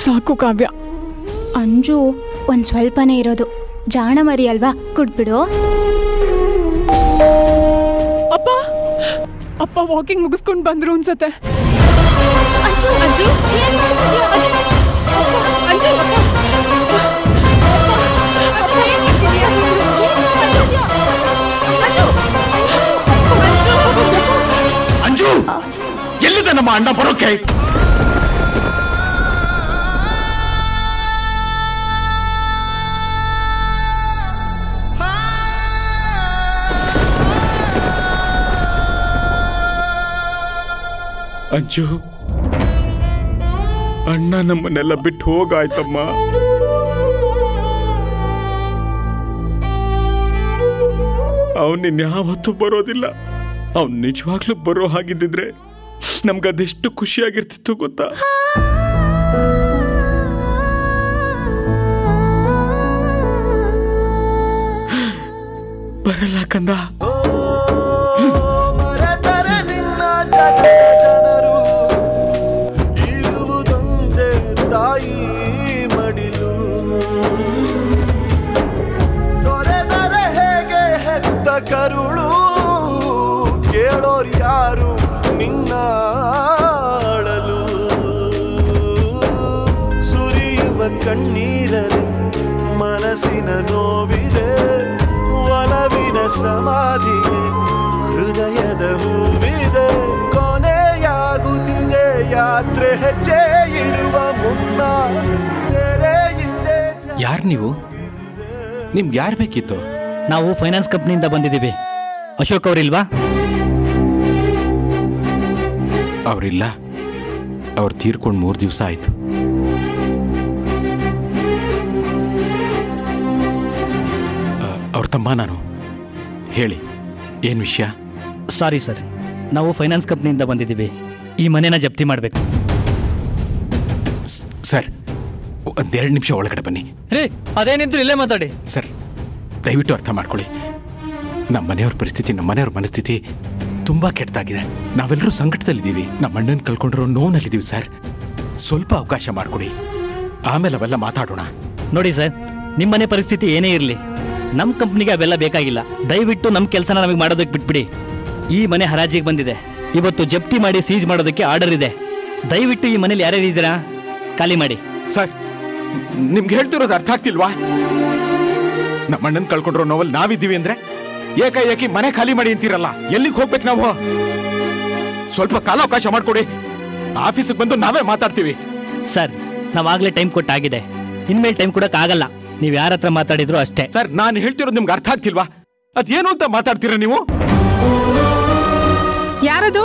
ಸಾಕು ಕಾವ್ಯ ಅಂಜು ಒಂದ್ ಸ್ವಲ್ಪನೇ ಇರೋದು ಜಾಣ ಮರಿ ಅಲ್ವಾ ಕುಡ್ಬಿಡು ಅಪ್ಪ ಅಪ್ಪ ವಾಕಿಂಗ್ ಮುಗಿಸ್ಕೊಂಡು ಬಂದ್ರು ಅನ್ಸತ್ತೆ ಅಂಜು ಅಂಜು ಏನ್ ಮಾಡ್ತಿದ್ಯಾ? ಅಜ್ಜಿ, ಅಪ್ಪ, ಅಂಜು ಅಪ್ಪ. ಅಪ್ಪ, ಏನ್ ಮಾಡ್ತಿದ್ಯಾ? ಏನ್ ಮಾಡ್ತಿದ್ಯಾ? ಅಂಜು, ಅಂಜು, ಅಂಜು ಎಲ್ಲಿದೆ ನಮ್ಮ ಅಣ್ಣ ಬರೋಕೆ ಅಂಜು ಅಣ್ಣ ನಮ್ಮನ್ನೆಲ್ಲ ಬಿಟ್ಟು ಹೋಗಾಯ್ತಮ್ಮ ಅವನ್ ಇನ್ಯಾವತ್ತೂ ಬರೋದಿಲ್ಲ ಅವ್ನ್ ನಿಜವಾಗ್ಲೂ ಬರೋ ಹಾಗಿದ್ದಿದ್ರೆ ನಮ್ಗದೆಷ್ಟು ಖುಷಿಯಾಗಿರ್ತಿತ್ತು ಗೊತ್ತಾ ಬರಲ್ಲ ಕಂದ ಮರೆತರೆ ನಿನ್ನ ಜಗದ ಜನರು ಇರುವುದೊಂದೇ ತಾಯಿ ಮಡಿಲು ತೊರೆದರೆ ಹೇಗೆ ಹೆತ್ತ ಕರುಳು ಕೇಳೋರು ಯಾರು ನಿನ್ನ ಅಳಲು ಸುರಿಯುವ ಕಣ್ಣೀರರೆ ಮನಸ್ಸಿನ ನೋವಿದೆ ಒಲವಿನ ಸಮಾಧಿಗೆ ಹೃದಯದ ಹೂವಿದೆ ಕೊನೆಯಾಗುತ್ತಿದೆ ಯಾತ್ರೆ ಹೆಜ್ಜೆ ಇಡುವ ಮುನ್ನ ತೆರೆ ಹಿಂದೆ ಯಾರು ನೀವು ನಿಮ್ಗೆ ಯಾರು ಬೇಕಿತ್ತು ನಾವು ಫೈನಾನ್ಸ್ ಕಂಪ್ನಿಯಿಂದ ಬಂದಿದ್ದೀವಿ ಅಶೋಕ್ ಅವರಿಲ್ವಾ ಅವರಿಲ್ಲ ಅವ್ರು ತೀರ್ಕೊಂಡು ಮೂರು ದಿವಸ ಆಯ್ತು ಅವ್ರ ತಮ್ಮ ನಾನು ಹೇಳಿ ಏನು ವಿಷಯ ಸಾರಿ ಸರ್ ನಾವು ಫೈನಾನ್ಸ್ ಕಂಪ್ನಿಯಿಂದ ಬಂದಿದ್ದೀವಿ ಈ ಮನೆನ ಜಪ್ತಿ ಮಾಡಬೇಕು ಸ್- ಸರ್ ಒಂದೆರಡು ನಿಮಿಷ ಒಳಗಡೆ ಬನ್ನಿ ರೇ ಅದೇನಿದ್ರು ಇಲ್ಲೇ ಮಾತಾಡಿ ಸರ್ ದಯವಿಟ್ಟು ಅರ್ಥ ಮಾಡ್ಕೊಳ್ಳಿ ನಮ್ಮ ಮನೆಯವ್ರ ಪರಿಸ್ಥಿತಿ ನಮ್ಮ ಮನೆಯವ್ರ ಮನಸ್ಥಿತಿ ತುಂಬಾ ಕೆಟ್ಟದಾಗಿದೆ ನಾವೆಲ್ಲರೂ ಸಂಕಟದಲ್ಲಿದ್ದೀವಿ ನಮ್ಮ ಅಣ್ಣನ ಕಳ್ಕೊಂಡಿರೋ ನೋವಿನಲ್ಲಿದ್ದೀವಿ ಸರ್ ಸ್ವಲ್ಪ ಅವಕಾಶ ಮಾಡಿಕೊಡಿ ಆಮೇಲೆ ಅವೆಲ್ಲ ಮಾತಾಡೋಣ ನೋಡಿ ಸರ್ ನಿಮ್ಮ ಮನೆ ಪರಿಸ್ಥಿತಿ ಏನೇ ಇರಲಿ ನಮ್ಮ ಕಂಪ್ನಿಗೆ ಅವೆಲ್ಲ ಬೇಕಾಗಿಲ್ಲ ದಯವಿಟ್ಟು ನಮ್ಮ ಕೆಲಸನ ನಮಗೆ ಮಾಡೋದಕ್ಕೆ ಬಿಟ್ಬಿಡಿ ಈ ಮನೆ ಹರಾಜಿಗೆ ಬಂದಿದೆ ಇವತ್ತು ಜಪ್ತಿ ಮಾಡಿ ಸೀಜ್ ಮಾಡೋದಕ್ಕೆ ಆರ್ಡರ್ ಇದೆ ದಯವಿಟ್ಟು ಈ ಮನೇಲಿ ಯಾರ್ಯಾರು ಇದ್ದೀರಾ ಖಾಲಿ ಮಾಡಿ ಸರ್ ನಿಮ್ಗೆ ಹೇಳ್ತಿರೋದು ಅರ್ಥ ಆಗ್ತಿಲ್ವಾ ನಮ್ಮ ಅಣ್ಣನ ಕಳ್ಕೊಂಡಿರೋ ನೋವಲ್ಲಿ ನಾವಿದ್ದೀವಿ ಅಂದ್ರೆ ಏಕಾಏಕಿ ಮನೆ ಖಾಲಿ ಮಾಡಿ ಅಂತೀರಲ್ಲ ಎಲ್ಲಿಗೆ ಹೋಗ್ಬೇಕು ನಾವು ಸ್ವಲ್ಪ ಕಾಲಾವಕಾಶ ಮಾಡ್ಕೊಡಿ ಆಫೀಸಿಗೆ ಬಂದು ನಾವೇ ಮಾತಾಡ್ತೀವಿ ಸರ್ ನಾವಾಗಲೇ ಟೈಮ್ ಕೊಟ್ಟಾಗಿದೆ ಇನ್ಮೇಲೆ ಟೈಮ್ ಕೊಡೋಕ್ಕಾಗಲ್ಲ ನೀವು ಯಾರ ಹತ್ರ ಮಾತಾಡಿದ್ರು ಅಷ್ಟೇ ಸರ್ ನಾನು ಹೇಳ್ತಿರೋದು ನಿಮ್ಗೆ ಅರ್ಥ ಆಗ್ತಿಲ್ವಾ ಅದೇನು ಅಂತ ಮಾತಾಡ್ತೀರಾ ನೀವು ಯಾರದು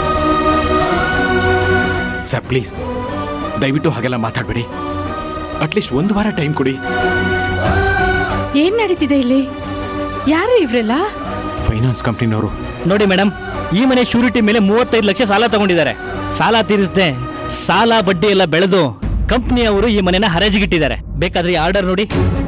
ಸರ್ ಪ್ಲೀಸ್ ದಯವಿಟ್ಟು ಹಾಗೆಲ್ಲ ಮಾತಾಡಬೇಡಿ ಅಟ್ಲೀಸ್ಟ್ ಒಂದು ವಾರ ಟೈಮ್ ಕೊಡಿ ಏನ್ ನಡೀತಿದೆ ಇಲ್ಲಿ ಯಾರು ಇವ್ರೆಲ್ಲ ಫೈನಾನ್ಸ್ ಕಂಪ್ನಿನವರು ನೋಡಿ ಮೇಡಮ್ ಈ ಮನೆ ಶ್ಯೂರಿಟಿ ಮೇಲೆ ಮೂವತ್ತೈದು ಲಕ್ಷ ಸಾಲ ತಗೊಂಡಿದ್ದಾರೆ ಸಾಲ ತೀರಿಸದೆ ಸಾಲ ಬಡ್ಡಿ ಎಲ್ಲ ಬೆಳೆದು ಕಂಪ್ನಿಯವರು ಈ ಮನೆನ ಹರಾಜಿಗಿಟ್ಟಿದ್ದಾರೆ ಬೇಕಾದ್ರೆ ಆರ್ಡರ್ ನೋಡಿ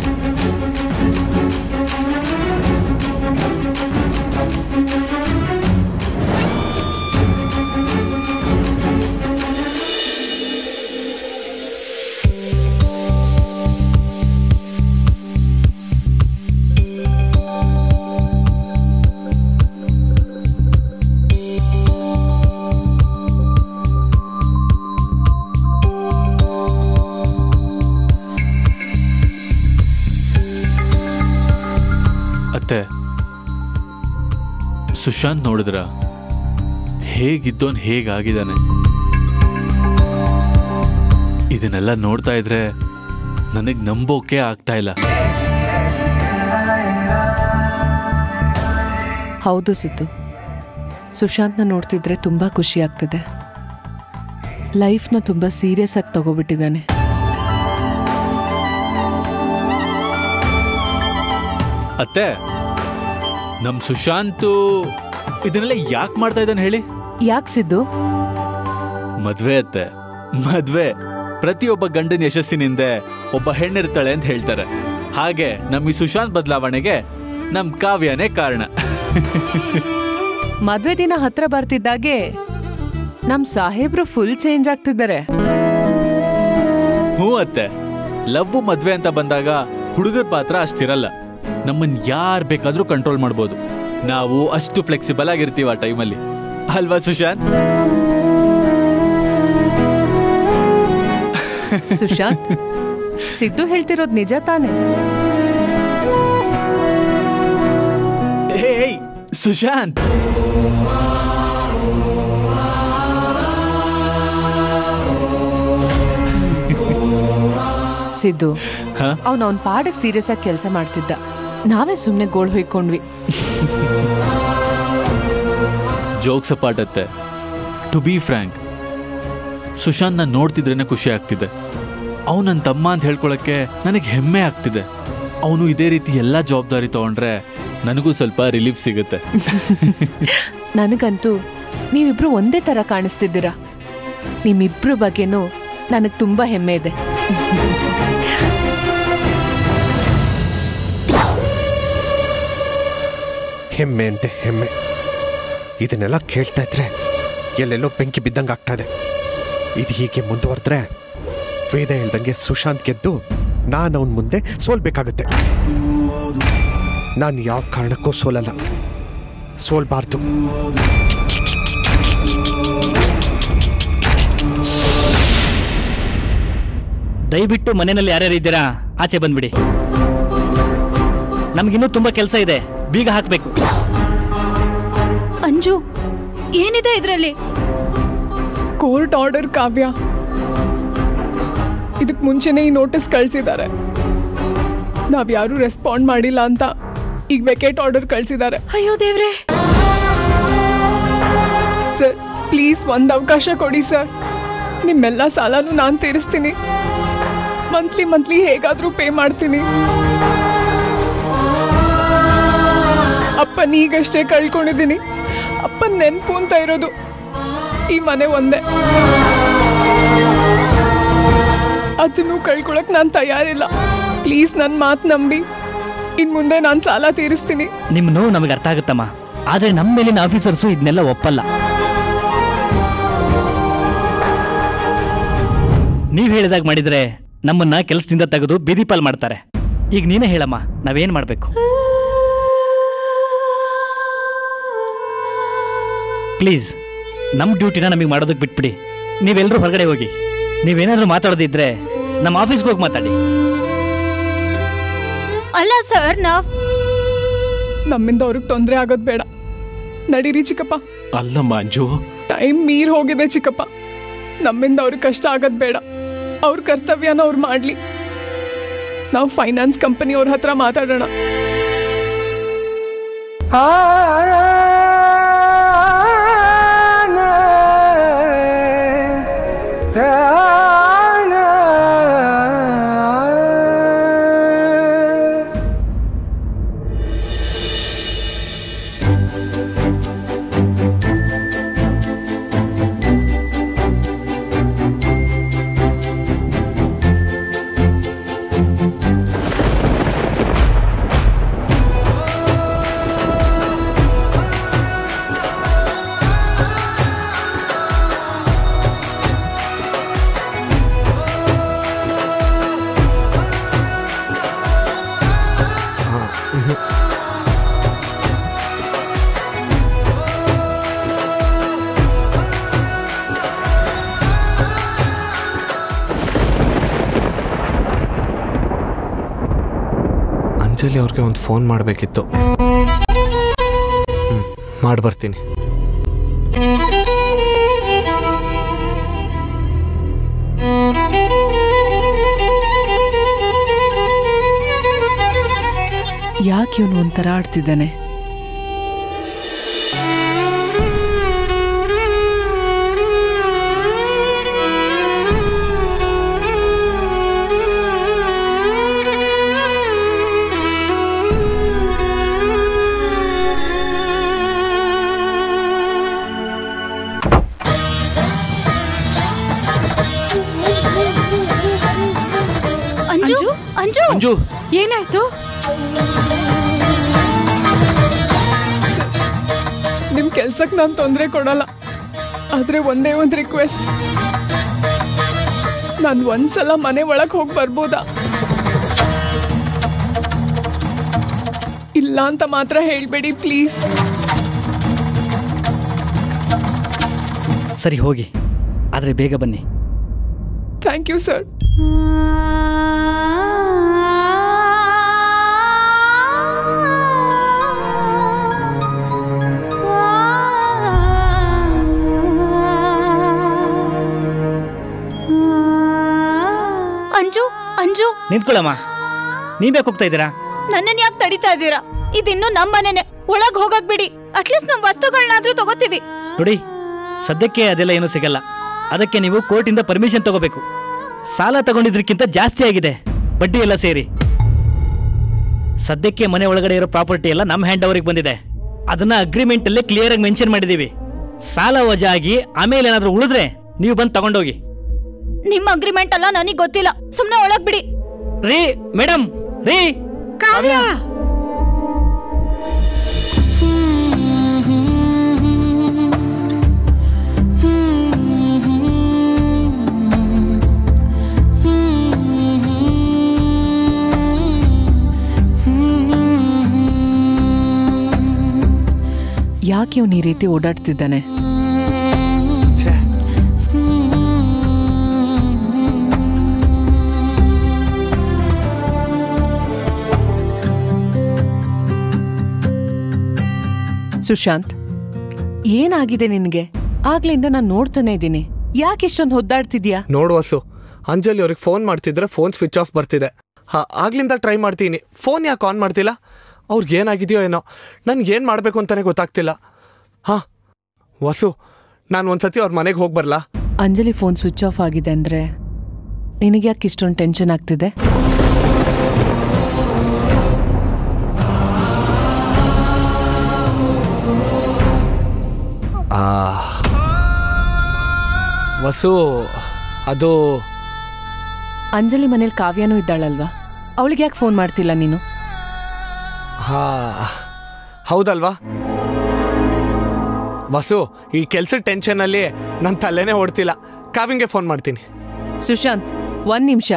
ಅತ್ತೆ ಸುಶಾಂತ್ ನೋಡಿದ್ರ ಹೇಗಿದ್ದೋನ್ ಹೇಗಾಗಿದ್ದಾನೆ ಇದನ್ನೆಲ್ಲ ನೋಡ್ತಾ ಇದ್ರೆ ನನಗೆ ನಂಬೋಕೆ ಆಗ್ತಾ ಇಲ್ಲ ಹೌದು ಸಿದ್ದು ಸುಶಾಂತ್ನ ನೋಡ್ತಿದ್ರೆ ತುಂಬ ಖುಷಿ ಆಗ್ತಿದೆ ಲೈಫ್ನ ತುಂಬ ಸೀರಿಯಸ್ ಆಗಿ ತಗೋಬಿಟ್ಟಿದ್ದಾನೆ ಅತ್ತೆ ನಮ್ ಸುಶಾಂತು ಇದನ್ನೆಲ್ಲ ಯಾಕೆ ಮಾಡ್ತಾ ಇದ್ದಾನೆ ಹೇಳಿ ಯಾಕೆ ಸಿದ್ದು ಮದ್ವೆ ಅತ್ತೆ ಮದ್ವೆ ಪ್ರತಿಯೊಬ್ಬ ಗಂಡನ ಯಶಸ್ಸಿನಿಂದ ಒಬ್ಬ ಹೆಣ್ಣಿರ್ತಾಳೆ ಅಂತ ಹೇಳ್ತಾರೆ ಹಾಗೆ ನಮ್ ಈ ಸುಶಾಂತ್ ಬದಲಾವಣೆಗೆ ನಮ್ ಕಾವ್ಯನೇ ಕಾರಣ ಮದ್ವೆ ದಿನ ಹತ್ರ ಬರ್ತಿದ್ದಾಗೆ ನಮ್ ಸಾಹೇಬ್ರು ಫುಲ್ ಚೇಂಜ್ ಆಗ್ತಿದ್ದಾರೆ ಹ್ಞೂ ಅತ್ತೆ ಲವ್ ಮದ್ವೆ ಅಂತ ಬಂದಾಗ ಹುಡುಗರ ಪಾತ್ರ ಅಷ್ಟಿರಲ್ಲ ನಮ್ಮನ್ ಯಾರ್ ಬೇಕಾದ್ರೂ ಕಂಟ್ರೋಲ್ ಮಾಡ್ಬೋದು ನಾವು ಅಷ್ಟು ಫ್ಲೆಕ್ಸಿಬಲ್ ಆಗಿರ್ತೀವಿ ಆ ಟೈಮಲ್ಲಿ ಅಲ್ವಾ ಸುಶಾಂತ್ ಸುಶಾಂತ್ ಸಿದ್ದು ಹೇಳ್ತಿರೋದು ನಿಜ ತಾನೆ ಏಯ್ ಸುಶಾಂತ್ ಸಿದ್ದು ಹ? ಅವ್ನು ಅವ್ನ ಪಾಡಕ್ ಸೀರಿಯಸ್ ಆಗಿ ಕೆಲಸ ಮಾಡ್ತಿದ್ದ ನಾವೇ ಸುಮ್ಮನೆ ಗೋಳ್ ಹೊಯ್ಕೊಂಡ್ವಿ ಜೋಕ್ಸ್ ಅಪಾಟತ್ತೆ ಟು ಬಿ ಫ್ರ್ಯಾಂಕ್ ಸುಶಾಂತ್ ನಾನು ನೋಡ್ತಿದ್ರೇನೆ ಖುಷಿ ಆಗ್ತಿದೆ ಅವ್ನು ನನ್ನ ತಮ್ಮ ಅಂತ ಹೇಳ್ಕೊಳಕ್ಕೆ ನನಗೆ ಹೆಮ್ಮೆ ಆಗ್ತಿದೆ ಅವನು ಇದೇ ರೀತಿ ಎಲ್ಲ ಜವಾಬ್ದಾರಿ ತಗೊಂಡ್ರೆ ನನಗೂ ಸ್ವಲ್ಪ ರಿಲೀಫ್ ಸಿಗುತ್ತೆ ನನಗಂತೂ ನೀವಿಬ್ರು ಒಂದೇ ತರ ಕಾಣಿಸ್ತಿದ್ದೀರಾ ನಿಮ್ಮಿಬ್ರು ಬಗ್ಗೆನೂ ನನಗೆ ತುಂಬಾ ಹೆಮ್ಮೆ ಇದೆ ಹೆಮ್ಮೆ ಅಂತೆ ಹೆಮ್ಮೆ ಇದನ್ನೆಲ್ಲ ಕೇಳ್ತಾ ಇದ್ರೆ ಎಲ್ಲೆಲ್ಲೋ ಬೆಂಕಿ ಬಿದ್ದಂಗೆ ಆಗ್ತಾ ಇದೆ ಇದು ಹೀಗೆ ಮುಂದುವರೆದ್ರೆ ವೇದ ಹೇಳ್ದಂಗೆ ಸುಶಾಂತ್ ಗೆದ್ದು ನಾನು ಅವನ ಮುಂದೆ ಸೋಲ್ಬೇಕಾಗತ್ತೆ ನಾನು ಯಾವ ಕಾರಣಕ್ಕೂ ಸೋಲಲ್ಲ ಸೋಲ್ಬಾರ್ದು ದಯವಿಟ್ಟು ಮನೆಯಲ್ಲಿ ಯಾರ್ಯಾರು ಇದ್ದೀರಾ ಆಚೆ ಬಂದ್ಬಿಡಿ ನಮ್ಗಿನ್ನೂ ತುಂಬಾ ಕೆಲಸ ಇದೆ ಬೀಗ ಹಾಕ್ಬೇಕು ಅಂಜು ಏನಿದೆ ಇದ್ರಲ್ಲಿ ಕೋರ್ಟ್ ಆರ್ಡರ್ ಕಾವ್ಯ ಇದಕ್ ಮುಂಚೆನೆ ಈ ನೋಟಿಸ್ ಕಳ್ಸಿದ್ದಾರೆ ನಾವ್ಯಾರು ರೆಸ್ಪಾಂಡ್ ಮಾಡಿಲ್ಲ ಅಂತ ಈಗ ವೆಕೇಟ್ ಆರ್ಡರ್ ಕಳ್ಸಿದ್ದಾರೆ ಅಯ್ಯೋ ದೇವ್ರೆ ಸರ್ ಪ್ಲೀಸ್ ಒಂದು ಅವಕಾಶ ಕೊಡಿ ಸರ್ ನಿಮ್ಮೆಲ್ಲ ಸಾಲನೂ ನಾನು ತೀರಿಸ್ತೀನಿ ಮಂತ್ಲಿ ಮಂತ್ಲಿ ಹೇಗಾದರೂ ಪೇ ಮಾಡ್ತೀನಿ ಅಪ್ಪನ ಈಗಷ್ಟೇ ಕಳ್ಕೊಂಡಿದ್ದೀನಿ ಅಪ್ಪನ ನೆನ್ಪು ಅಂತ ಇರೋದು ಈ ಮನೆ ಒಂದೇ ಅದನ್ನು ಕಳ್ಕೊಳಕ್ ನಾನು ತಯಾರಿಲ್ಲ ಪ್ಲೀಸ್ ನನ್ನ ಮಾತು ನಂಬಿ ಇನ್ ಮುಂದೆ ನಾನು ಸಾಲ ತೀರಿಸ್ತೀನಿ ನಿಮ್ ನೋವು ನಮಗೆ ಅರ್ಥ ಆಗುತ್ತಮ್ಮ ಆದ್ರೆ ನಮ್ಮ ಮೇಲಿನ ಆಫೀಸರ್ಸು ಇದನ್ನೆಲ್ಲ ಒಪ್ಪಲ್ಲ ನೀವ್ ಹೇಳಿದಾಗ ಮಾಡಿದ್ರೆ ನಮ್ಮನ್ನ ಕೆಲಸದಿಂದ ತೆಗೆದು ಬೀದಿ ಪಾಲ್ ಮಾಡ್ತಾರೆ ಈಗ ನೀನೇ ಹೇಳಮ್ಮ ನಾವೇನ್ ಮಾಡ್ಬೇಕು ಪ್ಲೀಸ್ ನಮ್ಮ ಡ್ಯೂಟಿನ ನಮಗೆ ಮಾಡೋದಕ್ಕೆ ಬಿಟ್ಬಿಡಿ ನೀವೆಲ್ಲರೂ ಹೊರಗಡೆ ಹೋಗಿ ನೀವೇನಾದ್ರೂ ಮಾತಾಡೋದಿದ್ರೆ ನಮ್ಮ ಆಫೀಸ್ಗೆ ಹೋಗಿ ಮಾತಾಡಿ ಅಲ್ಲ ಸರ್ ನಾವ್ ನಮ್ಮಿಂದ ಅವ್ರಿಗೆ ತೊಂದರೆ ಆಗೋದು ಬೇಡ ನಡೀರಿ ಚಿಕ್ಕಪ್ಪ ಅಲ್ಲಮ್ಮ ಅಂಜು ಟೈಮ್ ಮೀರ್ ಹೋಗಿದೆ ಚಿಕ್ಕಪ್ಪ ನಮ್ಮಿಂದ ಅವ್ರಿಗೆ ಕಷ್ಟ ಆಗೋದು ಬೇಡ ಅವ್ರ ಕರ್ತವ್ಯನ ಅವ್ರು ಮಾಡಲಿ ನಾವು ಫೈನಾನ್ಸ್ ಕಂಪನಿ ಅವ್ರ ಹತ್ರ ಮಾತಾಡೋಣ ಅಂಜಲಿ ಅವ್ರಿಗೆ ಒಂದು ಫೋನ್ ಮಾಡಬೇಕಿತ್ತು ಮಾಡಿ ಬರ್ತೀನಿ ಯಾಕೆ ಇವನು ಒಂಥರ ಆಡ್ತಿದ್ದಾನೆ ಅಂಜು ಅಂಜು ಅಂಜು ಏನಾಯ್ತು ನಿಮ್ ಕೆಲ್ಸಕ್ಕೆ ನಾನು ತೊಂದರೆ ಕೊಡಲ್ಲ ಆದ್ರೆ ಒಂದೇ ಒಂದು ರಿಕ್ವೆಸ್ಟ್ ನಾನು ಒಂದ್ಸಲ ಮನೆ ಒಳಗೆ ಹೋಗಿ ಬರ್ಬೋದಾ ಇಲ್ಲ ಅಂತ ಮಾತ್ರ ಹೇಳ್ಬೇಡಿ ಪ್ಲೀಸ್ ಸರಿ ಹೋಗಿ ಆದರೆ ಬೇಗ ಬನ್ನಿ thank you sir Anju Anju ನಿಂತ್ಕೊಳ್ಳಮ್ಮ ನೀವ್ಯಾಕೆ ಹೋಗ್ತಾ ಇದ್ದೀರಾ ನನ್ನನ್ ಯಾಕೆ ತಡಿತಾ ಇದ್ದೀರಾ ಇದಿನ್ನು ನಮ್ ಮನೆನೆ ಒಳಗ್ ಹೋಗಕ್ ಬಿಡಿ ಅಟ್ಲೀಸ್ಟ್ ನಮ್ ವಸ್ತುಗಳನ್ನಾದ್ರೂ ತಗೋತೀವಿ ನೋಡಿ ಸದ್ಯಕ್ಕೆ ಅದೆಲ್ಲ ಏನೂ ಸಿಗಲ್ಲ ಅದಕ್ಕೆ ನೀವು ಕೋರ್ಟಿಂದ ಪರ್ಮಿಷನ್ ತಗೋಬೇಕು ಸಾಲ ತಗೊಂಡಿದ್ರಕ್ಕಿಂತ ಜಾಸ್ತಿ ಆಗಿದೆ ಬಡ್ಡಿ ಎಲ್ಲ ಸೇರಿ ಸದ್ಯಕ್ಕೆ ಮನೆ ಒಳಗಡೆ ಇರೋ ಪ್ರಾಪರ್ಟಿ ಎಲ್ಲ ನಮ್ಮ ಹ್ಯಾಂಡ್ ಓವರಿಗೆ ಬಂದಿದೆ ಅದನ್ನ ಅಗ್ರಿಮೆಂಟ್ ಅಲ್ಲಿ ಕ್ಲಿಯರ್ ಆಗಿ ಮೆನ್ಷನ್ ಮಾಡಿದೀವಿ ಸಾಲ ವಜಾ ಆಗಿ ಆಮೇಲೆ ಏನಾದ್ರೂ ಉಳಿದ್ರೆ ನೀವು ಬಂದು ತಗೊಂಡೋಗಿ ನಿಮ್ ಅಗ್ರಿಮೆಂಟ್ ಅಲ್ಲ ನನಗ್ ಗೊತ್ತಿಲ್ಲ ಸುಮ್ನೆ ಒಳಗ್ ಬಿಡಿ ರೀ ಮೇಡಮ್ ರೀ ಯಾಕೆ ಇವನು ಈ ರೀತಿ ಓಡಾಡ್ತಿದ್ದಾನೆ ಸುಶಾಂತ್ ಏನಾಗಿದೆ ನಿನಗೆ ಆಗ್ಲಿಂದ ನಾನು ನೋಡ್ತಾನೆ ಇದ್ದೀನಿ ಯಾಕೆ ಇಷ್ಟೊಂದು ಹೊದ್ದಾಡ್ತಿದ್ಯಾ ನೋಡು ವಸು ಅಂಜಲಿ ಅವ್ರಿಗೆ ಫೋನ್ ಮಾಡ್ತಿದ್ರೆ ಫೋನ್ ಸ್ವಿಚ್ ಆಫ್ ಬರ್ತಿದೆ ಹಾ ಆಗ್ಲಿಂದ ಟ್ರೈ ಮಾಡ್ತೀನಿ ಫೋನ್ ಯಾಕೆ ಆನ್ ಮಾಡ್ತಿಲ್ಲ ಅವ್ರಿಗೆ ಏನಾಗಿದೆಯೋ ಏನೋ ನನ್ಗೆ ಏನು ಮಾಡಬೇಕು ಅಂತಲೇ ಗೊತ್ತಾಗ್ತಿಲ್ಲ ಹಾಂ ವಸು ನಾನು ಒಂದ್ಸತಿ ಅವ್ರ ಮನೆಗೆ ಹೋಗಿ ಬರಲಾ ಅಂಜಲಿ ಫೋನ್ ಸ್ವಿಚ್ ಆಫ್ ಆಗಿದೆ ಅಂದ್ರೆ ನಿನಗೆ ಯಾಕೆ ಇಷ್ಟೊಂದು ಟೆನ್ಷನ್ ಆಗ್ತಿದೆ ವಸು ಅದು ಅಂಜಲಿ ಮನೇಲಿ ಕಾವ್ಯನೂ ಇದ್ದಾಳಲ್ವಾ ಅವಳಿಗೆ ಯಾಕೆ ಫೋನ್ ಮಾಡ್ತಿಲ್ಲ ನೀನು ಹಾ ಹೌದಲ್ವಾ ವಸು ಈ ಕೆಲ್ಸದ ಟೆನ್ಷನಲ್ಲಿ ನನ್ನ ತಲೆನೇ ಓಡ್ತಿಲ್ಲ ಕಾವಿಂಗೆ ಫೋನ್ ಮಾಡ್ತೀನಿ ಸುಶಾಂತ್ ಒಂದ್ ನಿಮಿಷ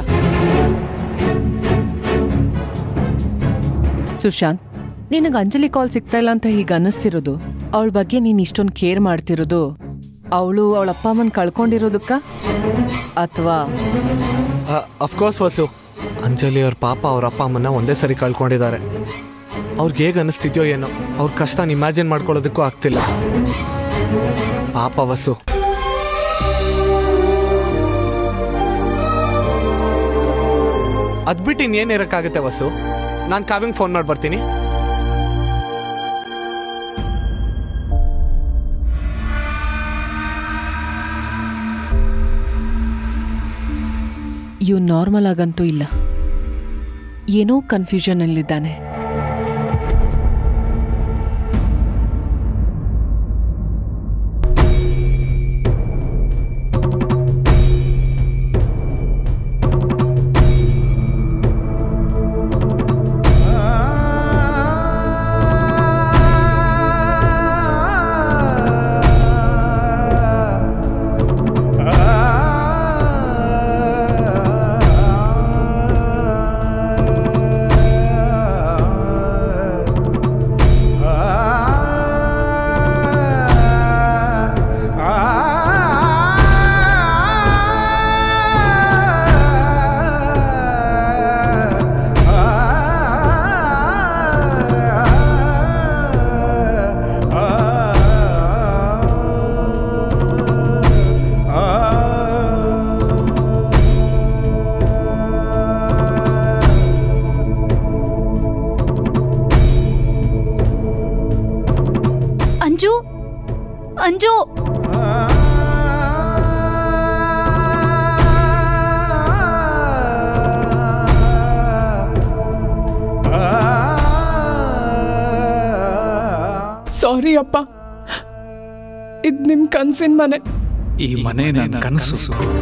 ಸುಶಾಂತ್ ನಿನಗೆ ಅಂಜಲಿ ಕಾಲ್ ಸಿಗ್ತಾ ಇಲ್ಲ ಅಂತ ಹೀಗೆ ಅನ್ನಿಸ್ತಿರೋದು ಅವಳ ಬಗ್ಗೆ ನೀನು ಇಷ್ಟೊಂದು ಕೇರ್ ಮಾಡ್ತಿರೋದು ಅವಳು ಅವಳ ಅಪ್ಪ ಅಮ್ಮನ ಕಳ್ಕೊಂಡಿರೋದಕ್ಕ ಅಥವಾ ಅಫ್ಕೋರ್ಸ್ ವಸು ಅಂಜಲಿ ಅವ್ರ ಪಾಪ ಅವ್ರ ಅಪ್ಪ ಅಮ್ಮನ ಒಂದೇ ಸರಿ ಕಳ್ಕೊಂಡಿದ್ದಾರೆ ಅವ್ರಿಗೆ ಹೇಗೆ ಅನ್ನಿಸ್ತಿದ್ಯೋ ಏನೋ ಅವ್ರ ಕಷ್ಟನ ಇಮ್ಯಾಜಿನ್ ಮಾಡ್ಕೊಳ್ಳೋದಕ್ಕೂ ಆಗ್ತಿಲ್ಲ ಪಾಪ ವಸು ಅದ್ಬಿಟ್ಟು ಇನ್ನೇನು ಇರೋಕ್ಕಾಗುತ್ತೆ ವಸು ನಾನು ಕಾವಿಂಗ್ ಫೋನ್ ಮಾಡಿ ಬರ್ತೀನಿ ಇವ್ ನಾರ್ಮಲ್ ಆಗಂತೂ ಇಲ್ಲ ಏನೋ ಕನ್ಫ್ಯೂಷನಲ್ಲಿದ್ದಾನೆ ಅಂಜು ಅಂಜು ಸಾರಿ ಅಪ್ಪ ಇದು ನಿಮ್ಮ ಕನ್ಸಿನ ಮನೆ ಈ ಮನೆ ನನ್ನ ಕನಸು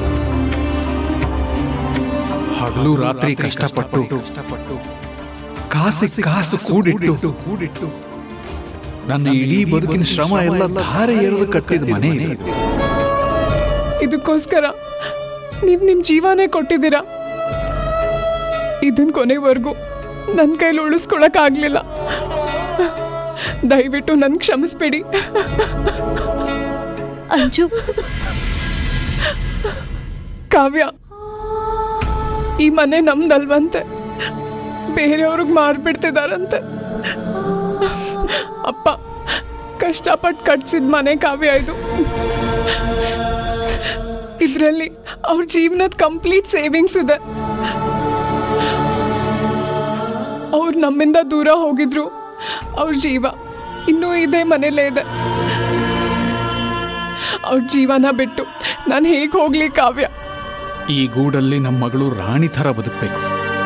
ಹಗಲು ರಾತ್ರಿ ಕಷ್ಟಪಟ್ಟು ಕಾಸಿ ಕಾಸು ಕೂಡಿಟ್ಟು ಕೂಡಿಟ್ಟು ನನ್ನ ಇಡೀ ಬದುಕಿನ ಶ್ರಮ ಎಲ್ಲ ಧಾರೆ ಎರೆದು ಕಟ್ಟಿದ ಮನೆ ಇದು. ಇದಕ್ಕೋಸ್ಕರ ನೀವು ನಿಮ್ಮ ಜೀವನೇ ಕೊಟ್ಟಿದ್ದೀರಾ ಇದನ್ ಕೊನೆವರೆಗೂ ನನ್ನ ಕೈಲಿ ಉಳಿಸ್ಕೊಳಕ್ಕಾಗ್ಲಿಲ್ಲ ದಯವಿಟ್ಟು ನನ್ ಕ್ಷಮಿಸ್ಬೇಡಿ ಅಂಜು ಕಾವ್ಯ ಈ ಮನೆ ನಮ್ದಲ್ವಂತೆ ಬೇರೆಯವ್ರಿಗೆ ಮಾರ್ಬಿಡ್ತಿದಾರಂತೆ ಅಪ್ಪ ಕಷ್ಟಪಟ್ಟು ಕಟ್ಸಿದ ಮನೆ ಕಾವ್ಯ ಇದು ಇದರಲ್ಲಿ ಅವ್ರ ಜೀವನದ ಕಂಪ್ಲೀಟ್ ಸೇವಿಂಗ್ಸ್ ಇದೆ ಅವ್ರು ನಮ್ಮಿಂದ ದೂರ ಹೋಗಿದ್ರು ಅವ್ರ ಜೀವ ಇನ್ನೂ ಇದೇ ಮನೇಲೇ ಇದೆ ಅವ್ರ ಜೀವನ ಬಿಟ್ಟು ನಾನು ಹೇಗೆ ಹೋಗ್ಲಿ ಕಾವ್ಯ ಈ ಗೂಡಲ್ಲಿ ನಮ್ಮ ಮಗಳು ರಾಣಿ ಥರ ಬದುಕಬೇಕು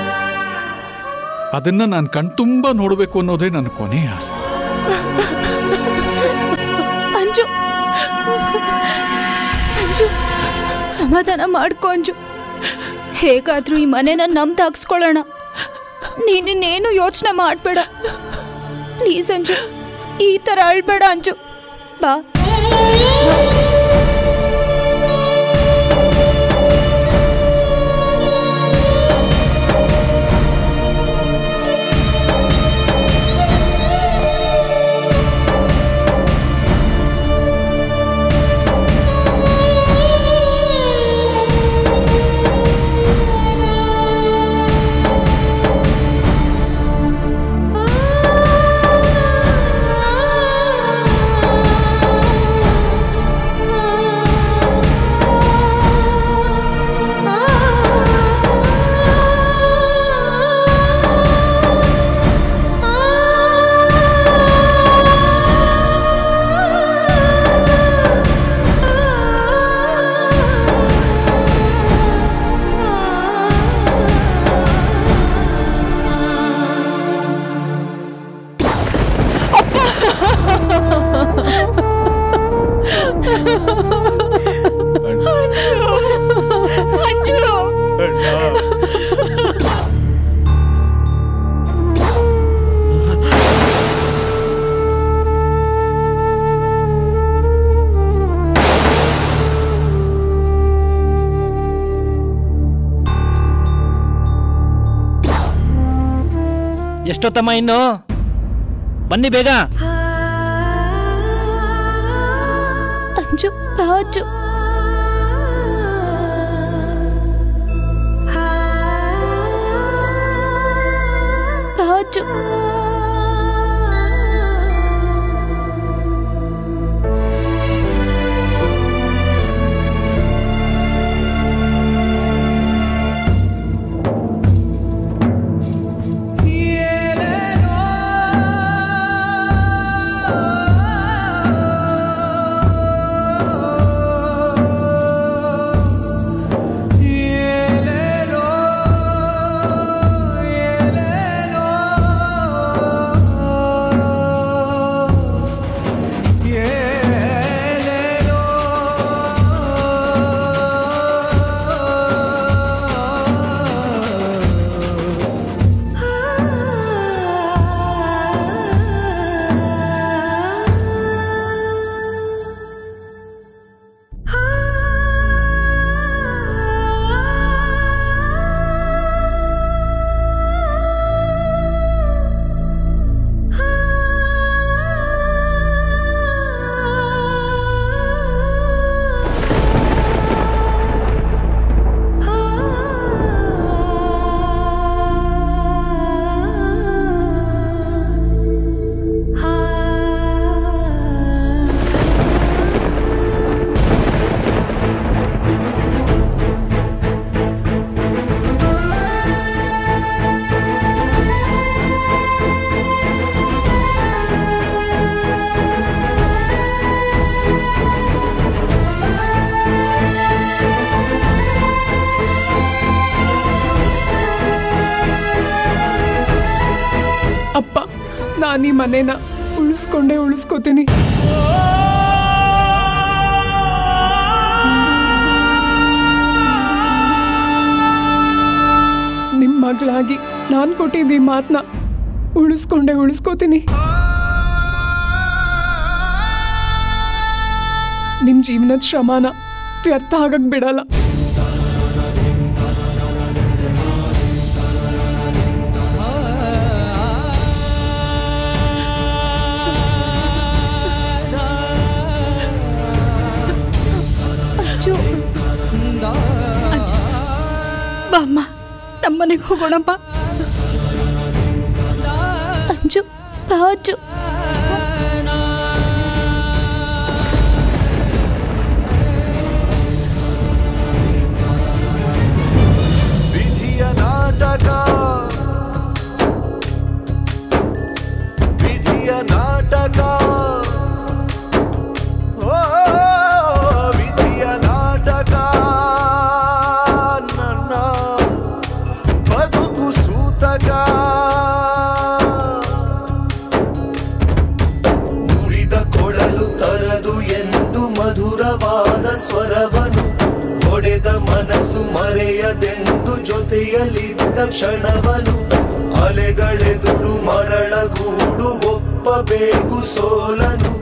ಅದನ್ನ ನಾನು ಕಣ್ತುಂಬ ನೋಡಬೇಕು ಅನ್ನೋದೇ ನನ್ನ ಕೊನೆಯ ಆಸೆ ಅಂಜು ಅಂಜು ಸಮಾಧಾನ ಮಾಡ್ಕೊ ಅಂಜು ಹೇಗಾದ್ರೂ ಈ ಮನೆನ ನಮ್ದು ಹಾಕ್ಸ್ಕೊಳ್ಳೋಣ ನೀನಿನ್ನೇನು ಯೋಚನೆ ಮಾಡಬೇಡ ಪ್ಲೀಸ್ ಅಂಜು ಈ ಥರ ಅಳ್ಬೇಡ ಅಂಜು ಬಾ ಎಷ್ಟೊತ್ತಮ್ಮ ಇನ್ನು ಬನ್ನಿ ಬೇಗ ಅಂಜು ಬಾ ಅಂಜು ಬಾ ಅಂಜು ಅಪ್ಪ ನಾನು ಈ ಮನೇನ ಉಳಿಸ್ಕೊಂಡೇ ಉಳಿಸ್ಕೋತೀನಿ ನಿಮ್ಮ ಮಗಳಾಗಿ ನಾನು ಕೊಟ್ಟಿದ್ದ ಈ ಮಾತನ್ನ ಉಳಿಸ್ಕೊಂಡೇ ಉಳಿಸ್ಕೋತೀನಿ ನಿಮ್ಮ ಜೀವನದ ಶ್ರಮನ ವ್ಯರ್ಥ ಆಗಕ್ ಬಿಡಲ್ಲ ಬಾ ಅಮ್ಮ ನಮ್ಮನೆಗೆ ಹೋಗೋಣ ಬಾ ಅಂಜು ಬಾ ಅಜ್ಜು ವಿಧಿಯ ನಾಟಕ ವಿಧಿಯ ನಾಟಕ ಓ ವಿಧಿಯ ನಾಟಕ ನನ್ನ ಬದುಕು ಸೂತಕ ಮುರಿದ ಕೊಳಲು ತರದು ಎಂದು ಮಧುರವಾದ ಸ್ವರವನು ಹೊಡೆದ ಮನಸ್ಸು ಮರೆಯದೆಂದು ಜೊತೆಯಲ್ಲಿದ್ದ ಕ್ಷಣವನು ಅಲೆಗಳೆದುರು ಮರಳಗೂಡು ಒಪ್ಪಬೇಕು ಸೋಲನು